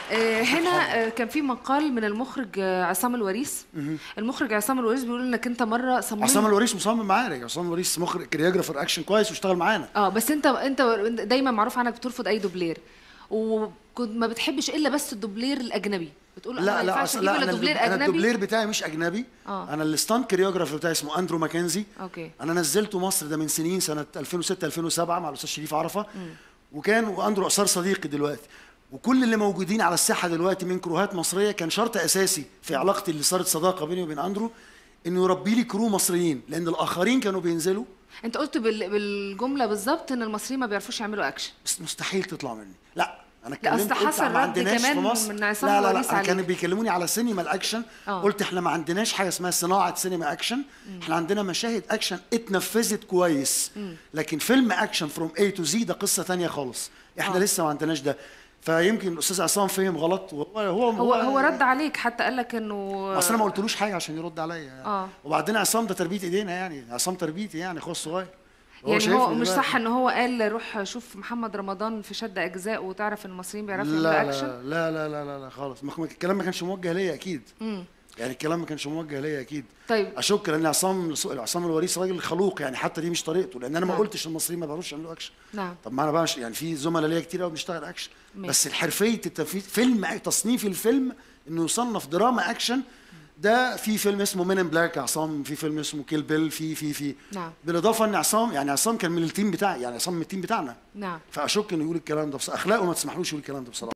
آه، هنا آه، كان في مقال من المخرج آه، عصام الوريث المخرج عصام الوريث بيقول انك انت مره صممت عصام الوريث مصمم معانا عصام الوريث مخرج كريوجرافر اكشن كويس واشتغل معانا اه بس انت انت دايما معروف عنك بترفض اي دوبلير وكنت ما بتحبش الا بس الدوبلير الاجنبي بتقول أنا ما لا لا ينفعش أص- اجيب لا الا انا دوبلير الدوب- انا اجنبي الدوبلير بتاعي مش اجنبي آه. انا الستاند كريوجرافر بتاعي اسمه اندرو ماكنزي اوكي انا نزلته مصر ده من سنين سنه 2006 2007 مع الاستاذ شريف عرفه وكان واندرو اثار صديقي دلوقتي وكل اللي موجودين على الساحه دلوقتي من كروهات مصريه كان شرط اساسي في علاقتي اللي صارت صداقه بيني وبين اندرو انه يربي لي كرو مصريين لان الاخرين كانوا بينزلوا انت قلت بال... بالجمله بالظبط ان المصريين ما بيعرفوش يعملوا اكشن بس مستحيل تطلع مني لا انا لا، اتكلمت أصل قلت حصل ما رد عندناش كمان في مصر من عصام لا لا الوريث لا أنا كانوا عليك. بيكلموني على سينما الاكشن آه. قلت احنا ما عندناش حاجه اسمها صناعه سينما اكشن احنا عندنا مشاهد اكشن اتنفذت كويس لكن فيلم اكشن فروم اي تو زي ده قصه تانية خالص احنا آه. لسه ما عندناش ده فيمكن الاستاذ عصام فهم غلط وهو هو هو هو رد عليك حتى قال لك انه اصل انا ما قلتلوش حاجه عشان يرد عليا يعني. آه. وبعدين عصام ده تربيه ايدينا يعني عصام تربيتي يعني اخويا الصغير يعني شايفني هو مش دلوقتي. صح ان هو قال روح شوف محمد رمضان في شد اجزاء وتعرف ان المصريين بيعرفوا يعملوا لا اكشن لا لا لا لا لا, لا خالص ما- الكلام ما كانش موجه ليا اكيد مم. يعني الكلام ما كانش موجه ليا اكيد طيب اشك لان عصام عصام الوريث راجل خلوق يعني حتى دي مش طريقته لان انا ما نعم. قلتش المصريين ما بيعرفوش يعملوا اكشن نعم طب ما انا بقى مش- يعني في زملاء ليا كتير قوي بنشتغل اكشن ماشي. بس الحرفيه التنفيذ فيلم تصنيف الفيلم انه يصنف دراما اكشن ده في فيلم اسمه مين ان بلاك عصام في فيلم اسمه كيل بيل في في في نعم بالاضافه ان عصام يعني عصام كان من التيم بتاعي يعني عصام من التيم بتاعنا نعم فاشك انه يقول الكلام ده بس اخلاقه ما تسمحلوش يقول الكلام ده بصراحه